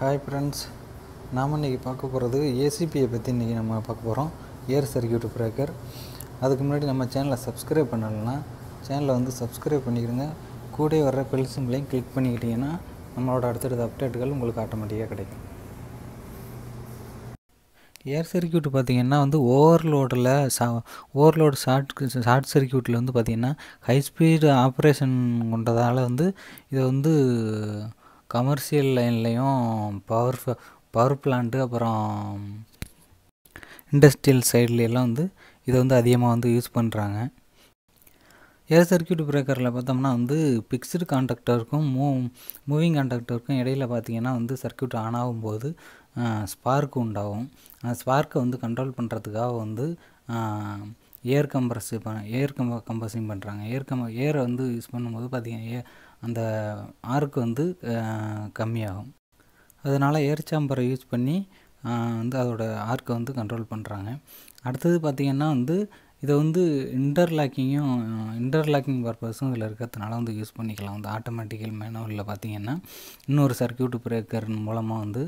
hi friends நாம் இன்றைக்கி பார்க்க போகிறது ஏசிபியை பற்றி இன்றைக்கி நம்ம பார்க்க போகிறோம் ஏர் சர்க்கியூட் பிரேக்கர் அதுக்கு முன்னாடி நம்ம சேனலை சப்ஸ்கிரைப் பண்ணலைன்னா சேனலை வந்து சப்ஸ்கிரைப் பண்ணிக்கிடுங்க கூட வர்ற பெல் சிம்பிளையும் கிளிக் பண்ணிக்கிட்டிங்கன்னா நம்மளோட அடுத்தடுத்த அப்டேட்டுகள் உங்களுக்கு ஆட்டோமேட்டிக்காக கிடைக்கும் ஏர் சர்க்கியூட் பார்த்திங்கன்னா வந்து ஓவர்லோடில் சா ஓவர்லோடு ஷார்ட் ஷார்ட் சர்க்கியூட்டில் வந்து பார்த்திங்கன்னா ஹை ஸ்பீடு ஆப்ரேஷன் கொண்டதால் வந்து இதை வந்து கமர்ஷியல் லைன்லேயும் பவர் பவர் பிளான்ட்டு அப்புறம் இண்டஸ்ட்ரியல் சைட்லலாம் வந்து இதை வந்து அதிகமாக வந்து யூஸ் பண்ணுறாங்க ஏர் சர்க்கியூட் பிரேக்கரில் பார்த்தோம்னா வந்து பிக்ஸ்டு கான்டாக்டருக்கும் மூ மூவிங் கான்டாக்டருக்கும் இடையில் பார்த்தீங்கன்னா வந்து சர்க்கியூட் ஆன் ஆகும்போது ஸ்பார்க் உண்டாகும் அந்த ஸ்பார்க்கை வந்து கண்ட்ரோல் பண்ணுறதுக்காக வந்து ஏர் கம்ப்ரஸ் பண்ண ஏர் கம்ப கம்பஸிங் பண்ணுறாங்க ஏர் கம் ஏரை வந்து யூஸ் பண்ணும்போது பார்த்திங்கன்னா ஏ அந்த ஆர்க்கு வந்து கம்மியாகும் அதனால் ஏர் சாம்பரை யூஸ் பண்ணி வந்து அதோட ஆர்க்கை வந்து கண்ட்ரோல் பண்ணுறாங்க அடுத்தது பார்த்திங்கன்னா வந்து இதை வந்து இன்டர்லாக்கிங்கும் இன்டர்லாக்கிங் பர்பஸும் இதில் இருக்கிறதுனால வந்து யூஸ் பண்ணிக்கலாம் வந்து ஆட்டோமேட்டிக்கல் மேனுவலில் பார்த்திங்கன்னா இன்னொரு சர்க்கியூட் பிரேக்கர் மூலமாக வந்து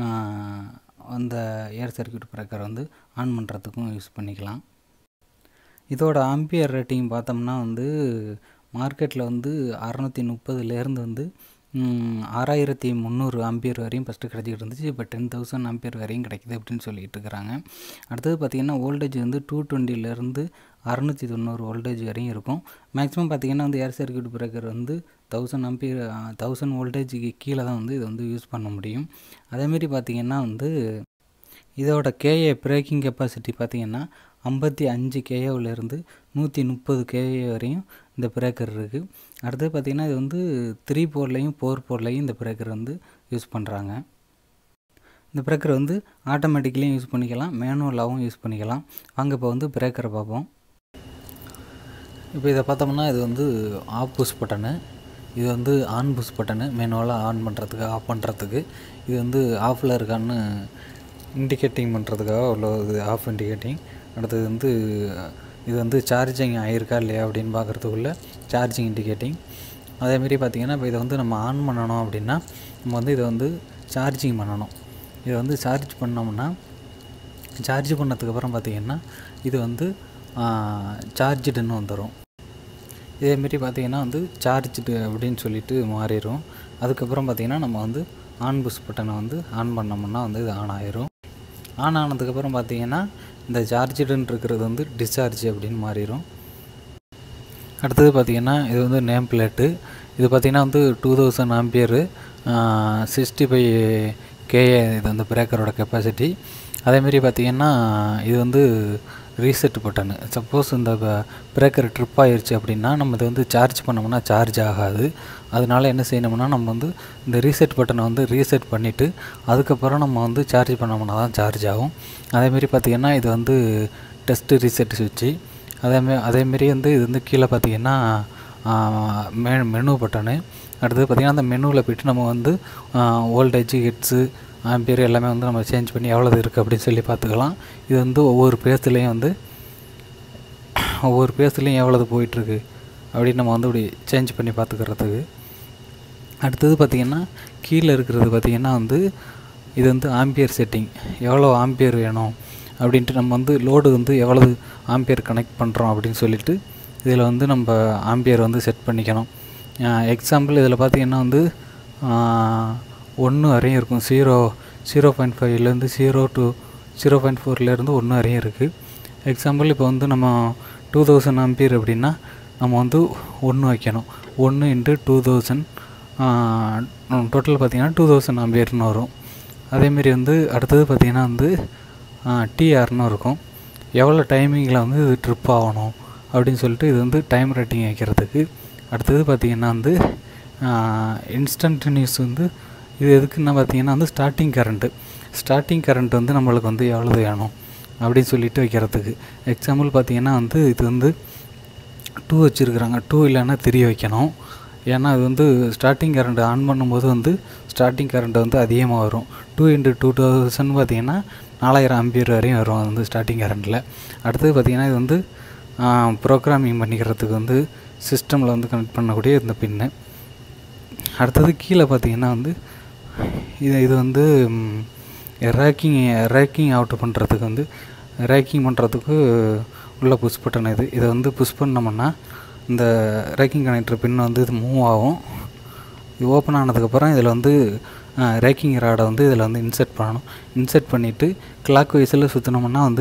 அந்த ஏர் சர்க்கியூட் பிரேக்கர் வந்து ஆன் பண்ணுறதுக்கும் யூஸ் பண்ணிக்கலாம் இதோட ஆம்பியர் ரேட்டிங் பார்த்தோம்னா வந்து மார்க்கெட்டில் வந்து அறநூற்றி முப்பதுலேருந்து வந்து ஆறாயிரத்தி முந்நூறு ஆம்பியர் வரையும் ஃபஸ்ட்டு கிடச்சிக்கிட்டு இருந்துச்சு இப்போ டென் தௌசண்ட் ஆம்பியர் வரையும் கிடைக்குது அப்படின்னு சொல்லிட்டு இருக்கிறாங்க அடுத்தது பார்த்திங்கன்னா ஓல்டேஜ் வந்து டூ டுவெண்ட்டிலேருந்து அறநூற்றி தொண்ணூறு வோல்டேஜ் வரையும் இருக்கும் மேக்ஸிமம் பார்த்திங்கன்னா வந்து ஏர் சர்க்கியூட் பிரேக்கர் வந்து தௌசண்ட் ஆம்பியர் தௌசண்ட் வோல்டேஜுக்கு கீழே தான் வந்து இதை வந்து யூஸ் பண்ண முடியும் அதேமாரி பார்த்திங்கன்னா வந்து இதோட கேஏ பிரேக்கிங் கெப்பாசிட்டி பார்த்திங்கன்னா ஐம்பத்தி அஞ்சு கேஏவிலேருந்து நூற்றி முப்பது கேஏ வரையும் இந்த பிரேக்கர் இருக்குது அடுத்தது பார்த்திங்கன்னா இது வந்து த்ரீ போர்ட்லேயும் ஃபோர் போர்ட்லேயும் இந்த பிரேக்கர் வந்து யூஸ் பண்ணுறாங்க இந்த பிரேக்கர் வந்து ஆட்டோமேட்டிக்கலையும் யூஸ் பண்ணிக்கலாம் மேனுவலாகவும் யூஸ் பண்ணிக்கலாம் வாங்க இப்போ வந்து பிரேக்கரை பார்ப்போம் இப்போ இதை பார்த்தோம்னா இது வந்து ஆஃப் புஷ் பட்டனு இது வந்து ஆன் புஷ் பட்டனு மேனுவலாக ஆன் பண்ணுறதுக்கு ஆஃப் பண்ணுறதுக்கு இது வந்து ஆஃபில் இருக்கான்னு இண்டிகேட்டிங் பண்ணுறதுக்காக உள்ள இது ஆஃப் இண்டிகேட்டிங் அடுத்தது வந்து இது வந்து சார்ஜிங் ஆகிருக்கா இல்லையா அப்படின்னு பார்க்குறதுக்குள்ள சார்ஜிங் இண்டிகேட்டிங் அதேமாரி பார்த்திங்கன்னா இப்போ இதை வந்து நம்ம ஆன் பண்ணணும் அப்படின்னா நம்ம வந்து இதை வந்து சார்ஜிங் பண்ணணும் இதை வந்து சார்ஜ் பண்ணோம்னா சார்ஜ் பண்ணதுக்கப்புறம் பார்த்திங்கன்னா இது வந்து சார்ஜுடுன்னு வந்துடும் இதேமாரி பார்த்திங்கன்னா வந்து சார்ஜ்டு அப்படின்னு சொல்லிட்டு மாறிடும் அதுக்கப்புறம் பார்த்திங்கன்னா நம்ம வந்து ஆன் புஷ் பட்டனை வந்து ஆன் பண்ணோம்னா வந்து இது ஆன் ஆயிரும் ஆன் ஆனதுக்கப்புறம் பார்த்திங்கன்னா இந்த சார்ஜுடுன்னு இருக்கிறது வந்து டிஸ்சார்ஜ் அப்படின்னு மாறிடும் அடுத்தது பார்த்திங்கன்னா இது வந்து நேம் பிளேட்டு இது பார்த்திங்கன்னா வந்து two thousand ampere sixty five KA இது வந்து பிரேக்கரோட கெப்பாசிட்டி அதேமாரி பார்த்திங்கன்னா இது வந்து ரீசெட் பட்டனு சப்போஸ் இந்த பிரேக்கர் ட்ரிப் ஆயிடுச்சு அப்படின்னா நம்ம இதை வந்து சார்ஜ் பண்ணோம்னா சார்ஜ் ஆகாது அதனால என்ன செய்யணும்னா நம்ம வந்து இந்த ரீசெட் பட்டனை வந்து ரீசெட் பண்ணிவிட்டு அதுக்கப்புறம் நம்ம வந்து சார்ஜ் பண்ணோம்னா தான் சார்ஜ் ஆகும் அதேமாரி பார்த்திங்கன்னா இது வந்து டெஸ்ட்டு ரீசெட் சுவிட்சு அதேமாரி அதேமாரி வந்து இது வந்து கீழே பார்த்திங்கன்னா மெ மெனு பட்டனு அடுத்தது பார்த்திங்கன்னா அந்த மெனுவில் போய்ட்டு நம்ம வந்து ஓல்டேஜ் ஹெட்ஸு ஆம்பியர் எல்லாமே வந்து நம்ம சேஞ்ச் பண்ணி எவ்வளோது இருக்குது அப்படின்னு சொல்லி பார்த்துக்கலாம் இது வந்து ஒவ்வொரு பேஸ்லேயும் வந்து ஒவ்வொரு பேஸ்லேயும் எவ்வளோது போயிட்டுருக்கு அப்படின்னு நம்ம வந்து இப்படி சேஞ்ச் பண்ணி பார்த்துக்கிறதுக்கு அடுத்தது பார்த்திங்கன்னா கீழே இருக்கிறது பார்த்திங்கன்னா வந்து இது வந்து ஆம்பியர் செட்டிங் எவ்வளோ ஆம்பியர் வேணும் அப்படின்ட்டு நம்ம வந்து லோடு வந்து எவ்வளவு ஆம்பியர் கனெக்ட் பண்ணுறோம் அப்படின்னு சொல்லிட்டு இதில் வந்து நம்ம ஆம்பியர் வந்து செட் பண்ணிக்கணும் எக்ஸாம்பிள் இதில் பார்த்திங்கன்னா வந்து ஒன்று வரையும் இருக்கும் ஜீரோ ஜீரோ பாயிண்ட் ஃபைவ்லேருந்து ஜீரோ டூ ஜீரோ பாயிண்ட் ஃபோர்லேருந்து ஒன்று வரையும் இருக்குது எக்ஸாம்பிள் இப்போ வந்து நம்ம டூ தௌசண்ட் ஆம்பியர் அப்படின்னா நம்ம வந்து ஒன்று வைக்கணும் ஒன்று இன்ட்டு டூ தௌசண்ட் டோட்டல் பார்த்திங்கன்னா டூ தௌசண்ட் ஆம்பியர்னு வரும் அதேமாரி வந்து அடுத்தது பார்த்திங்கன்னா வந்து டிஆர்னு இருக்கும் எவ்வளோ டைமிங்கில் வந்து இது ட்ரிப் ஆகணும் அப்படின்னு சொல்லிட்டு இது வந்து டைம் ரேட்டிங் வைக்கிறதுக்கு அடுத்தது பார்த்திங்கன்னா வந்து இன்ஸ்டன்டனியூஸ் வந்து இது எதுக்குன்னா பார்த்திங்கன்னா வந்து ஸ்டார்டிங் கரண்ட்டு ஸ்டார்டிங் கரண்ட் வந்து நம்மளுக்கு வந்து எவ்வளோ வேணும் அப்படின்னு சொல்லிட்டு வைக்கிறதுக்கு எக்ஸாம்பிள் பார்த்திங்கன்னா வந்து இது வந்து டூ வச்சுருக்குறாங்க டூ இல்லைன்னா த்ரீ வைக்கணும் ஏன்னா அது வந்து ஸ்டார்டிங் கரண்ட் ஆன் பண்ணும்போது வந்து ஸ்டார்டிங் கரண்ட் வந்து அதிகமாக வரும் டூ இன்ட்டு டூ தௌசண்ட் பார்த்திங்கன்னா நாலாயிரம் அம்பியர் வரையும் வரும் அது வந்து ஸ்டார்டிங் கரண்ட்டில் அடுத்தது பார்த்திங்கன்னா இது வந்து ப்ரோக்ராமிங் பண்ணிக்கிறதுக்கு வந்து சிஸ்டமில் வந்து கனெக்ட் பண்ணக்கூடிய இந்த பின்னு அடுத்தது கீழே பார்த்திங்கன்னா வந்து இது இது வந்து ரேக்கிங் ரேக்கிங் அவுட் பண்ணுறதுக்கு வந்து ரேக்கிங் பண்ணுறதுக்கு உள்ள புஷ் பட்டன் இது இதை வந்து புஷ் பண்ணோம்னா இந்த ரேக்கிங் கனெக்டர் பின் வந்து இது மூவ் ஆகும் இது ஓப்பன் ஆனதுக்கப்புறம் இதில் வந்து ரேக்கிங் ராடை வந்து இதில் வந்து இன்செர்ட் பண்ணணும் இன்செர்ட் பண்ணிவிட்டு கிளாக் வைஸில் சுற்றினோம்னா வந்து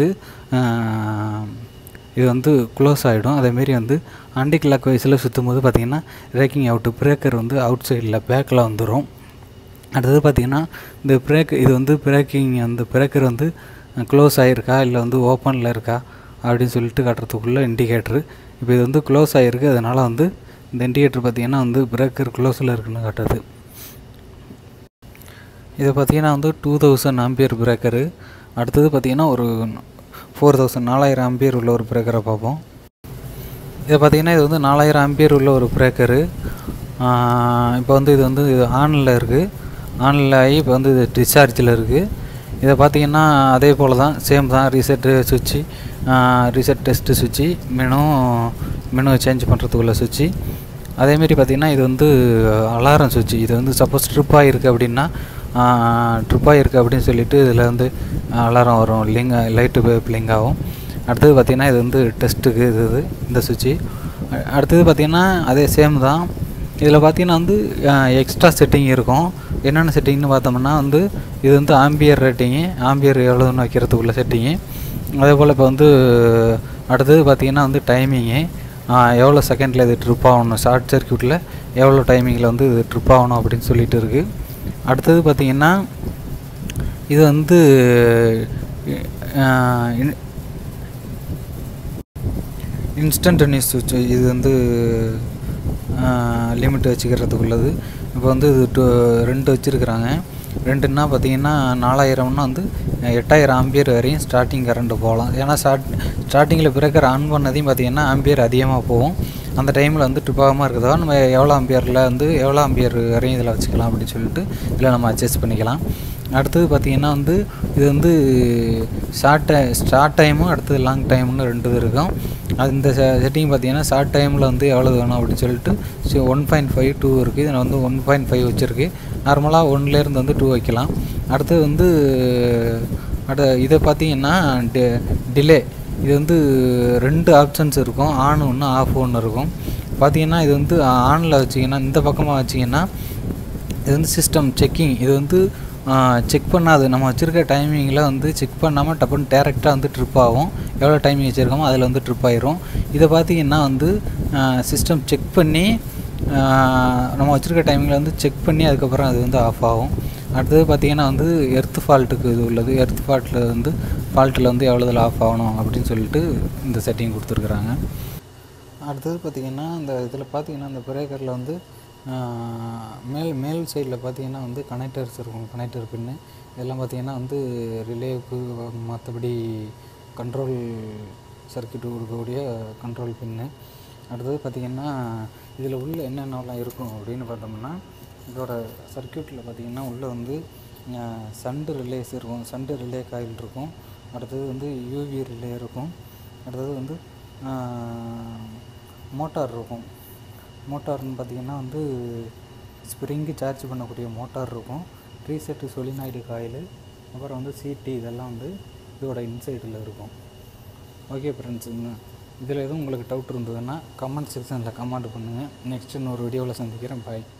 இது வந்து க்ளோஸ் ஆகிடும் அதேமாரி வந்து ஆண்டி கிளாக் வைஸில் சுற்றும் போது பார்த்திங்கன்னா ரேக்கிங் அவுட்டு பிரேக்கர் வந்து அவுட் சைடில் பேக்கில் வந்துடும் அடுத்தது பார்த்திங்கன்னா இந்த பிரேக் இது வந்து பிரேக்கிங் அந்த பிரேக்கர் வந்து க்ளோஸ் ஆகிருக்கா இல்லை வந்து ஓப்பனில் இருக்கா அப்படின்னு சொல்லிட்டு காட்டுறதுக்குள்ளே இண்டிகேட்ரு இப்போ இது வந்து க்ளோஸ் ஆகிருக்கு அதனால் வந்து இந்த இண்டிகேட்டர் பார்த்திங்கன்னா வந்து பிரேக்கர் க்ளோஸில் இருக்குன்னு காட்டுது இதை பார்த்திங்கன்னா வந்து டூ தௌசண்ட் ஆம்பியர் பிரேக்கரு அடுத்தது பார்த்திங்கன்னா ஒரு ஃபோர் தௌசண்ட் நாலாயிரம் ஆம்பியர் உள்ள ஒரு பிரேக்கரை பார்ப்போம் இதை பார்த்திங்கன்னா இது வந்து நாலாயிரம் ஆம்பியர் உள்ள ஒரு பிரேக்கரு இப்போ வந்து இது வந்து ஆனில் இருக்குது ஆனில் ஆகி இப்போ வந்து இது டிஸ்சார்ஜில் இருக்குது இதை பார்த்திங்கன்னா அதே போல் தான் சேம் தான் ரீசெட்டு சுவிட்சு ரீசெட் டெஸ்ட்டு சுவிட்சு மெனு மெனு சேஞ்ச் பண்ணுறதுக்குள்ள சுவிட்சு அதேமாரி பார்த்திங்கன்னா இது வந்து அலாரம் சுவிட்சு இது வந்து சப்போஸ் ட்ரிப் ஆகிருக்கு அப்படின்னா ட்ரிப் ஆகிருக்கு அப்படின்னு சொல்லிட்டு இதில் வந்து அலாரம் வரும் லிங் லைட்டு பிளிங் ஆகும் அடுத்தது பார்த்திங்கன்னா இது வந்து டெஸ்ட்டுக்கு இது இது இந்த சுவிட்சு அடுத்தது பார்த்திங்கன்னா அதே சேம் தான் இதில் பார்த்திங்கன்னா வந்து எக்ஸ்ட்ரா செட்டிங் இருக்கும் என்னென்ன செட்டிங்னு பார்த்தோம்னா வந்து இது வந்து ஆம்பியர் ரேட்டிங்கு ஆம்பியர் எவ்வளோன்னு வைக்கிறதுக்குள்ள செட்டிங்கு அதே போல் இப்போ வந்து அடுத்தது பார்த்திங்கன்னா வந்து டைமிங்கு எவ்வளோ செகண்டில் இது ட்ரிப் ஆகணும் ஷார்ட் சர்க்கியூட்டில் எவ்வளோ டைமிங்கில் வந்து இது ட்ரிப் ஆகணும் அப்படின்னு சொல்லிட்டு இருக்குது அடுத்தது பார்த்திங்கன்னா இது வந்து இன்ஸ்டன்டனியஸ் சுவிட்ச் இது வந்து லிமிட் வச்சுக்கிறதுக்குள்ளது இப்போ வந்து இது டூ ரெண்டு வச்சுருக்குறாங்க ரெண்டுன்னா பார்த்தீங்கன்னா நாலாயிரம்னா வந்து எட்டாயிரம் ஆம்பியர் வரையும் ஸ்டார்டிங் கரண்ட்டு போகலாம் ஏன்னா ஸ்டார்ட் ஸ்டார்டிங்கில் பிரேக்கர் ஆன் பண்ணதையும் பார்த்தீங்கன்னா ஆம்பியர் அதிகமாக போகும் அந்த டைமில் வந்து ட்ரிப்பாகாமல் இருக்குதோ நம்ம எவ்வளோ ஆம்பியரில் வந்து எவ்வளோ ஆம்பியர் வரையும் இதில் வச்சுக்கலாம் அப்படின்னு சொல்லிட்டு இதில் நம்ம அட்ஜஸ்ட் பண்ணிக்கலாம் அடுத்தது பார்த்திங்கன்னா வந்து இது வந்து ஷார்ட் டை ஸ்டார்ட் டைமும் அடுத்தது லாங் டைம்னு ரெண்டு இது இருக்கும் அது இந்த செட்டிங் பார்த்தீங்கன்னா ஷார்ட் டைமில் வந்து எவ்வளோ வேணும் அப்படின்னு சொல்லிட்டு so one point five two இருக்குது இதில் வந்து ஒன் பாயிண்ட் ஃபைவ் வச்சுருக்கு நார்மலாக ஒன்லேருந்து வந்து டூ வைக்கலாம் அடுத்தது வந்து அட இதை பார்த்தீங்கன்னா டி டிலே இது வந்து ரெண்டு ஆப்ஷன்ஸ் இருக்கும் ஆன் ஒன்று ஆஃப் ஒன்று இருக்கும் பார்த்தீங்கன்னா இது வந்து ஆனில் வச்சிங்கன்னா இந்த பக்கமாக வச்சிங்கன்னா இது வந்து சிஸ்டம் செக்கிங் இது வந்து செக் பண்ணாது நம்ம வச்சுருக்க டைமிங்கில் வந்து செக் பண்ணாமல் டப்புன்னு டேரெக்டாக வந்து ட்ரிப் ஆகும் எவ்வளோ டைமிங் வச்சுருக்கோமோ அதில் வந்து ட்ரிப் ஆயிரும் இதை பார்த்திங்கன்னா வந்து சிஸ்டம் செக் பண்ணி நம்ம வச்சுருக்க டைமிங்கில் வந்து செக் பண்ணி அதுக்கப்புறம் அது வந்து ஆஃப் ஆகும் அடுத்தது பார்த்திங்கன்னா வந்து எர்த் ஃபால்ட்டுக்கு இது உள்ளது எர்த் ஃபால்ட்டில் வந்து ஃபால்ட்டில் வந்து எவ்வளோ இதில் ஆஃப் ஆகணும் அப்படின்னு சொல்லிட்டு இந்த செட்டிங் கொடுத்துருக்குறாங்க அடுத்தது பார்த்திங்கன்னா இந்த இதில் பார்த்திங்கன்னா இந்த பிரேக்கரில் வந்து மேல் மேல் சைடில் பார்த்தீங்கன்னா வந்து கனெக்டர்ஸ் இருக்கும் கனெக்டர் பின்னு இதெல்லாம் பார்த்தீங்கன்னா வந்து ரிலேவுக்கு மற்றபடி கண்ட்ரோல் சர்க்கியூட் கொடுக்கக்கூடிய கண்ட்ரோல் பின்னு அடுத்தது பார்த்திங்கன்னா இதில் உள்ள என்னென்னலாம் இருக்கும் அப்படின்னு பார்த்தோம்னா இதோட சர்க்கியூட்டில் பார்த்திங்கன்னா உள்ளே வந்து சண்டு ரிலேஸ் இருக்கும் சண்டு ரிலே காயில் இருக்கும் அடுத்தது வந்து யூவி ரிலே இருக்கும் அடுத்தது வந்து மோட்டார் இருக்கும் மோட்டார்னு பார்த்திங்கன்னா வந்து ஸ்ப்ரிங்கு சார்ஜ் பண்ணக்கூடிய மோட்டார் இருக்கும் ரீசெட்டு சொலினாய்டு காயில் அப்புறம் வந்து சிடி இதெல்லாம் வந்து இதோட இன்சைடில் இருக்கும் ஓகே ஃப்ரெண்ட்ஸ் இதில் எதுவும் உங்களுக்கு டவுட் இருந்ததுன்னா கமெண்ட் செக்ஷனில் கமெண்ட் பண்ணுங்கள் நெக்ஸ்ட் இன்னொரு வீடியோவில் சந்திக்கிறேன் பாய்